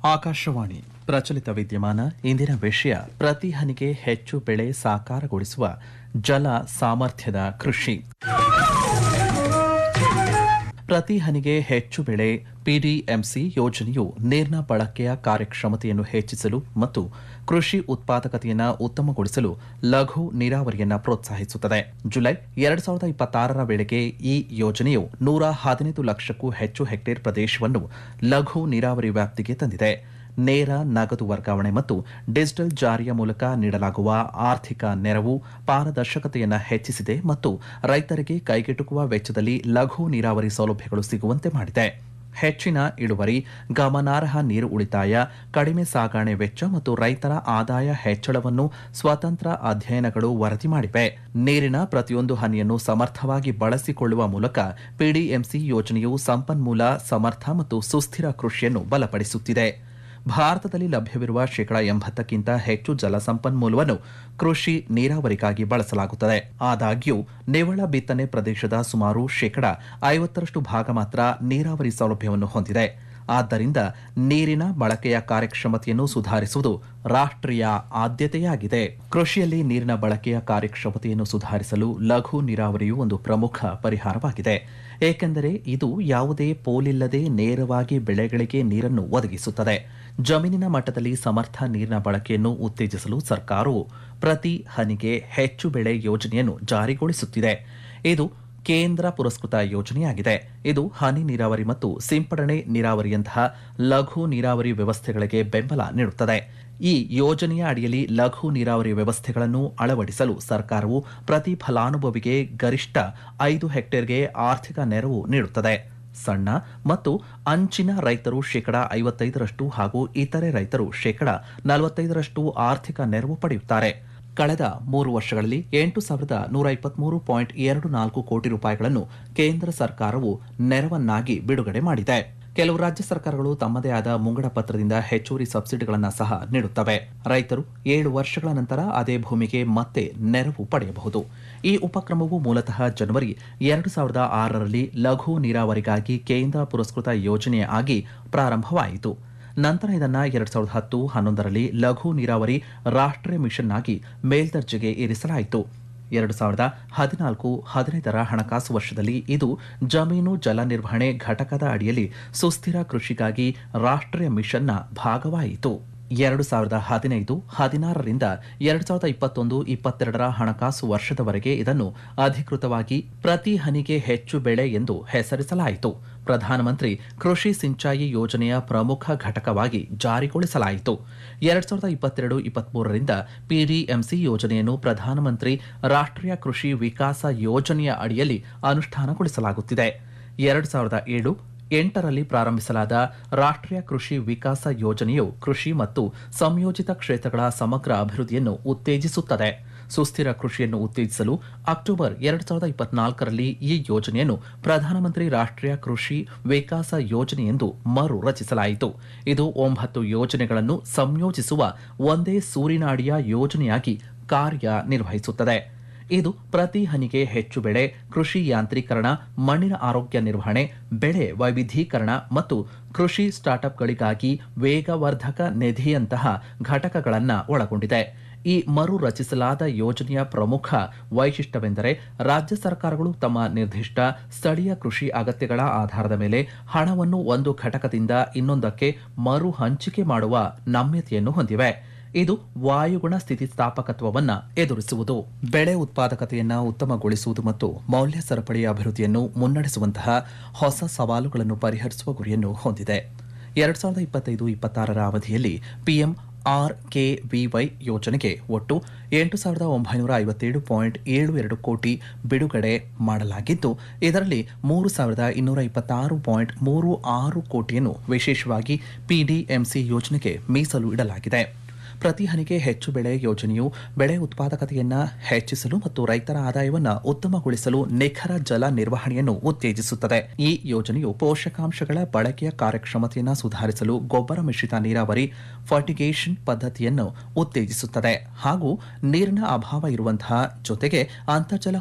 ಆಕಾಶವಾಣಿ ಪ್ರಚಲಿತ ವಿದ್ಯಮಾನ ಇಂದಿನ ವಿಷಯ ಪ್ರತಿ ಹನಿಗೆ ಹೆಚ್ಚು ಬೆಳೆ ಸಾಕಾರಗೊಳಿಸುವ ಜಲ ಸಾಮರ್ಥ್ಯದ ಕೃಷಿ ಪ್ರತಿ ಹನಿಗೆ ಹೆಚ್ಚು ಬೆಳೆ ಪಿಡಿಎಂಸಿ ಯೋಜನೆಯು ನೀರಿನ ಬಳಕೆಯ ಕಾರ್ಯಕ್ಷಮತೆಯನ್ನು ಹೆಚ್ಚಿಸಲು ಮತ್ತು ಕೃಷಿ ಉತ್ಪಾದಕತೆಯನ್ನು ಉತ್ತಮಗೊಳಿಸಲು ಲಘು ನೀರಾವರಿಯನ್ನು ಪ್ರೋತ್ಸಾಹಿಸುತ್ತದೆ ಜುಲೈ ಎರಡ್ ಸಾವಿರದ ಇಪ್ಪತ್ತಾರರ ವೇಳೆಗೆ ಈ ಯೋಜನೆಯು ನೂರ ಹದಿನೈದು ಲಕ್ಷಕ್ಕೂ ಹೆಚ್ಚು ಹೆಕ್ಟೇರ್ ಪ್ರದೇಶವನ್ನು ಲಘು ನೀರಾವರಿ ವ್ಯಾಪ್ತಿಗೆ ತಂದಿದೆ ನೇರ ನಗದು ವರ್ಗಾವಣೆ ಮತ್ತು ಡಿಜಿಟಲ್ ಜಾರಿಯ ಮೂಲಕ ನೀಡಲಾಗುವ ಆರ್ಥಿಕ ನೆರವು ಪಾರದರ್ಶಕತೆಯನ್ನು ಹೆಚ್ಚಿಸಿದೆ ಮತ್ತು ರೈತರಿಗೆ ಕೈಗೆಟುಕುವ ವೆಚ್ಚದಲ್ಲಿ ಲಘು ನೀರಾವರಿ ಸೌಲಭ್ಯಗಳು ಸಿಗುವಂತೆ ಮಾಡಿದೆ ಹೆಚ್ಚಿನ ಇಳುವರಿ ಗಮನಾರ್ಹ ನೀರು ಉಳಿತಾಯ ಕಡಿಮೆ ಸಾಗಣೆ ವೆಚ್ಚ ಮತ್ತು ರೈತರ ಆದಾಯ ಹೆಚ್ಚಳವನ್ನು ಸ್ವತಂತ್ರ ಅಧ್ಯಯನಗಳು ವರದಿ ಮಾಡಿವೆ ನೀರಿನ ಪ್ರತಿಯೊಂದು ಹನಿಯನ್ನು ಸಮರ್ಥವಾಗಿ ಬಳಸಿಕೊಳ್ಳುವ ಮೂಲಕ ಪಿಡಿಎಂಸಿ ಯೋಜನೆಯು ಸಂಪನ್ಮೂಲ ಸಮರ್ಥ ಮತ್ತು ಸುಸ್ಥಿರ ಕೃಷಿಯನ್ನು ಬಲಪಡಿಸುತ್ತಿದೆ ಭಾರತದಲ್ಲಿ ಲಭ್ಯವಿರುವ ಶೇಕಡ ಎಂಬತ್ತಕ್ಕಿಂತ ಹೆಚ್ಚು ಜಲ ಸಂಪನ್ಮೂಲವನ್ನು ಕೃಷಿ ನೀರಾವರಿಗಾಗಿ ಬಳಸಲಾಗುತ್ತದೆ ಆದಾಗ್ಯೂ ನಿವ್ವಳ ಬಿತ್ತನೆ ಪ್ರದೇಶದ ಸುಮಾರು ಶೇಕಡ ಐವತ್ತರಷ್ಟು ಭಾಗ ಮಾತ್ರ ನೀರಾವರಿ ಸೌಲಭ್ಯವನ್ನು ಹೊಂದಿದೆ ಆದ್ದರಿಂದ ನೀರಿನ ಬಳಕೆಯ ಕಾರ್ಯಕ್ಷಮತೆಯನ್ನು ಸುಧಾರಿಸುವುದು ರಾಷ್ಟ್ರೀಯ ಆದ್ಯತೆಯಾಗಿದೆ ಕೃಷಿಯಲ್ಲಿ ನೀರಿನ ಬಳಕೆಯ ಕಾರ್ಯಕ್ಷಮತೆಯನ್ನು ಸುಧಾರಿಸಲು ಲಘು ನೀರಾವರಿಯು ಒಂದು ಪ್ರಮುಖ ಪರಿಹಾರವಾಗಿದೆ ಏಕೆಂದರೆ ಇದು ಯಾವುದೇ ಪೋಲಿಲ್ಲದೆ ನೇರವಾಗಿ ಬೆಳೆಗಳಿಗೆ ನೀರನ್ನು ಒದಗಿಸುತ್ತದೆ ಜಮೀನಿನ ಮಟ್ಟದಲ್ಲಿ ಸಮರ್ಥ ನೀರಿನ ಬಳಕೆಯನ್ನು ಉತ್ತೇಜಿಸಲು ಸರ್ಕಾರವು ಪ್ರತಿ ಹನಿಗೆ ಹೆಚ್ಚು ಬೆಳೆ ಯೋಜನೆಯನ್ನು ಜಾರಿಗೊಳಿಸುತ್ತಿದೆ ಇದು ಕೇಂದ್ರ ಪುರಸ್ಕೃತ ಯೋಜನೆಯಾಗಿದೆ ಇದು ಹನಿ ನೀರಾವರಿ ಮತ್ತು ಸಿಂಪಡಣೆ ನೀರಾವರಿಯಂತಹ ಲಘು ನೀರಾವರಿ ವ್ಯವಸ್ಥೆಗಳಿಗೆ ಬೆಂಬಲ ನೀಡುತ್ತದೆ ಈ ಯೋಜನೆಯ ಅಡಿಯಲ್ಲಿ ಲಘು ನೀರಾವರಿ ವ್ಯವಸ್ಥೆಗಳನ್ನು ಅಳವಡಿಸಲು ಸರ್ಕಾರವು ಪ್ರತಿ ಫಲಾನುಭವಿಗೆ ಗರಿಷ್ಠ ಐದು ಹೆಕ್ಟೇರ್ಗೆ ಆರ್ಥಿಕ ನೆರವು ನೀಡುತ್ತದೆ ಸಣ್ಣ ಮತ್ತು ಅಂಚಿನ ರೈತರು ಶೇಕಡ ಐವತ್ತೈದರಷ್ಟು ಹಾಗೂ ಇತರೆ ರೈತರು ಶೇಕಡ ನಲವತ್ತೈದರಷ್ಟು ಆರ್ಥಿಕ ನೆರವು ಪಡೆಯುತ್ತಾರೆ ಕಳೆದ ಮೂರು ವರ್ಷಗಳಲ್ಲಿ ಎಂಟು ಸಾವಿರದ ನೂರ ಇಪ್ಪತ್ಮೂರು ಪಾಯಿಂಟ್ ಎರಡು ನಾಲ್ಕು ಕೋಟಿ ರೂಪಾಯಿಗಳನ್ನು ಕೇಂದ್ರ ಸರ್ಕಾರವು ನೆರವನ್ನಾಗಿ ಬಿಡುಗಡೆ ಮಾಡಿದೆ ಕೆಲವು ರಾಜ್ಯ ಸರ್ಕಾರಗಳು ತಮ್ಮದೇ ಆದ ಮುಂಗಡ ಪತ್ರದಿಂದ ಹೆಚ್ಚುವರಿ ಸಬ್ಸಿಡಿಗಳನ್ನು ಸಹ ನೀಡುತ್ತವೆ ರೈತರು ಏಳು ವರ್ಷಗಳ ನಂತರ ಅದೇ ಭೂಮಿಗೆ ಮತ್ತೆ ನೆರವು ಪಡೆಯಬಹುದು ಈ ಉಪಕ್ರಮವು ಮೂಲತಃ ಜನವರಿ ಎರಡು ಸಾವಿರದ ಆರರಲ್ಲಿ ಲಘು ನೀರಾವರಿಗಾಗಿ ಕೇಂದ್ರ ಪುರಸ್ಕೃತ ಯೋಜನೆ ಆಗಿ ಪ್ರಾರಂಭವಾಯಿತು ನಂತರ ಇದನ್ನ ಎರಡ್ ಸಾವಿರದ ಹತ್ತು ಹನ್ನೊಂದರಲ್ಲಿ ಲಘು ನೀರಾವರಿ ರಾಷ್ಟ್ರೀಯ ಮಿಷನ್ ಆಗಿ ಮೇಲ್ದರ್ಜೆಗೆ ಏರಿಸಲಾಯಿತು ಎರಡು ಸಾವಿರದ ಹದಿನಾಲ್ಕು ಹದಿನೈದರ ಹಣಕಾಸು ವರ್ಷದಲ್ಲಿ ಇದು ಜಮೀನು ಜಲ ನಿರ್ವಹಣೆ ಘಟಕದ ಅಡಿಯಲ್ಲಿ ಸುಸ್ಥಿರ ಕೃಷಿಗಾಗಿ ರಾಷ್ಟ್ರೀಯ ಮಿಷನ್ನ ಭಾಗವಾಯಿತು ಎರಡು ಸಾವಿರದ ಹದಿನೈದು ಹದಿನಾರರಿಂದ ಎರಡು ಸಾವಿರದ ಇಪ್ಪತ್ತೊಂದು ಇಪ್ಪತ್ತೆರಡರ ಹಣಕಾಸು ವರ್ಷದವರೆಗೆ ಇದನ್ನು ಅಧಿಕೃತವಾಗಿ ಪ್ರತಿ ಹನಿಗೆ ಹೆಚ್ಚು ಬೆಳೆ ಎಂದು ಹೆಸರಿಸಲಾಯಿತು ಪ್ರಧಾನಮಂತ್ರಿ ಕೃಷಿ ಸಿಂಚಾಯಿ ಯೋಜನೆಯ ಪ್ರಮುಖ ಘಟಕವಾಗಿ ಜಾರಿಗೊಳಿಸಲಾಯಿತು ಎರಡ್ ಸಾವಿರದ ಇಪ್ಪತ್ತೆರಡು ಇಪ್ಪತ್ಮೂರರಿಂದ ಪಿಡಿಎಂಸಿ ಯೋಜನೆಯನ್ನು ಪ್ರಧಾನಮಂತ್ರಿ ರಾಷ್ಟ್ರೀಯ ಕೃಷಿ ವಿಕಾಸ ಯೋಜನೆಯ ಅಡಿಯಲ್ಲಿ ಅನುಷ್ಠಾನಗೊಳಿಸಲಾಗುತ್ತಿದೆ ಎರಡ್ ಸಾವಿರದ ಏಳು ಎಂಟರಲ್ಲಿ ಪ್ರಾರಂಭಿಸಲಾದ ರಾಷ್ಟ್ರೀಯ ಕೃಷಿ ವಿಕಾಸ ಯೋಜನೆಯು ಕೃಷಿ ಮತ್ತು ಸಂಯೋಜಿತ ಕ್ಷೇತ್ರಗಳ ಸಮಗ್ರ ಅಭಿವೃದ್ಧಿಯನ್ನು ಉತ್ತೇಜಿಸುತ್ತದೆ ಸುಸ್ಥಿರ ಕೃಷಿಯನ್ನು ಉತ್ತೇಜಿಸಲು ಅಕ್ಟೋಬರ್ ಎರಡ್ ಸಾವಿರದ ಇಪ್ಪತ್ನಾಲ್ಕರಲ್ಲಿ ಈ ಯೋಜನೆಯನ್ನು ಪ್ರಧಾನಮಂತ್ರಿ ರಾಷ್ಟ್ರೀಯ ಕೃಷಿ ವಿಕಾಸ ಯೋಜನೆ ಎಂದು ಮರು ರಚಿಸಲಾಯಿತು ಇದು ಒಂಬತ್ತು ಯೋಜನೆಗಳನ್ನು ಸಂಯೋಜಿಸುವ ಒಂದೇ ಸೂರಿನಾಡಿಯ ಯೋಜನೆಯಾಗಿ ಕಾರ್ಯನಿರ್ವಹಿಸುತ್ತದೆ ಇದು ಪ್ರತಿ ಹನಿಗೆ ಹೆಚ್ಚು ಬೆಳೆ ಕೃಷಿ ಯಾಂತ್ರೀಕರಣ ಮಣ್ಣಿನ ಆರೋಗ್ಯ ನಿರ್ವಹಣೆ ಬೆಳೆ ವೈವಿಧ್ಯೀಕರಣ ಮತ್ತು ಕೃಷಿ ಸ್ಟಾರ್ಟ್ಅಪ್ಗಳಿಗಾಗಿ ವೇಗವರ್ಧಕ ನಿಧಿಯಂತಹ ಘಟಕಗಳನ್ನು ಒಳಗೊಂಡಿದೆ ಈ ಮರು ರಚಿಸಲಾದ ಯೋಜನೆಯ ಪ್ರಮುಖ ವೈಶಿಷ್ಟ್ಯವೆಂದರೆ ರಾಜ್ಯ ಸರ್ಕಾರಗಳು ತಮ್ಮ ನಿರ್ದಿಷ್ಟ ಸ್ಥಳೀಯ ಕೃಷಿ ಅಗತ್ಯಗಳ ಆಧಾರದ ಮೇಲೆ ಹಣವನ್ನು ಒಂದು ಘಟಕದಿಂದ ಇನ್ನೊಂದಕ್ಕೆ ಮರು ಹಂಚಿಕೆ ಮಾಡುವ ನಮ್ಯತೆಯನ್ನು ಹೊಂದಿವೆ ಇದು ವಾಯುಗುಣ ಸ್ಥಿತಿಸ್ಥಾಪಕತ್ವವನ್ನು ಎದುರಿಸುವುದು ಬೆಳೆ ಉತ್ಪಾದಕತೆಯನ್ನು ಉತ್ತಮಗೊಳಿಸುವುದು ಮತ್ತು ಮೌಲ್ಯ ಸರಪಳಿಯ ಅಭಿವೃದ್ಧಿಯನ್ನು ಮುನ್ನಡೆಸುವಂತಹ ಹೊಸ ಸವಾಲುಗಳನ್ನು ಪರಿಹರಿಸುವ ಗುರಿಯನ್ನು ಹೊಂದಿದೆ ಎರಡ್ ಸಾವಿರದ ಇಪ್ಪತ್ತೈದು ಇಪ್ಪತ್ತಾರರ ಅವಧಿಯಲ್ಲಿ ಪಿಎಂ ಆರ್ ಕೆ ವಿವೈ ಯೋಜನೆಗೆ ಒಟ್ಟು ಎಂಟು ಸಾವಿರದ ಒಂಬೈನೂರ ಐವತ್ತೇಳು ಪಾಯಿಂಟ್ ಏಳು ಎರಡು ಕೋಟಿ ಬಿಡುಗಡೆ ಮಾಡಲಾಗಿದ್ದು ಇದರಲ್ಲಿ ಮೂರು ಸಾವಿರದ ಇನ್ನೂರ ಇಪ್ಪತ್ತಾರು ಪಾಯಿಂಟ್ ಮೂರು ಆರು ಕೋಟಿಯನ್ನು ವಿಶೇಷವಾಗಿ ಪಿಡಿಎಂಸಿ ಯೋಜನೆಗೆ ಮೀಸಲು ಇಡಲಾಗಿದೆ ಪ್ರತಿ ಹನಿಗೆ ಹೆಚ್ಚು ಬೆಳೆ ಯೋಜನೆಯು ಬೆಳೆ ಉತ್ಪಾದಕತೆಯನ್ನು ಹೆಚ್ಚಿಸಲು ಮತ್ತು ರೈತರ ಆದಾಯವನ್ನು ಉತ್ತಮಗೊಳಿಸಲು ನಿಖರ ಜಲ ನಿರ್ವಹಣೆಯನ್ನು ಉತ್ತೇಜಿಸುತ್ತದೆ ಈ ಯೋಜನೆಯು ಪೋಷಕಾಂಶಗಳ ಬಳಕೆಯ ಕಾರ್ಯಕ್ಷಮತೆಯನ್ನು ಸುಧಾರಿಸಲು ಗೊಬ್ಬರ ಮಿಶ್ರಿತ ನೀರಾವರಿ ಫರ್ಟಿಗೇಷನ್ ಪದ್ಧತಿಯನ್ನು ಉತ್ತೇಜಿಸುತ್ತದೆ ಹಾಗೂ ನೀರಿನ ಅಭಾವ ಇರುವಂತಹ ಜೊತೆಗೆ ಅಂತರ್ಜಲ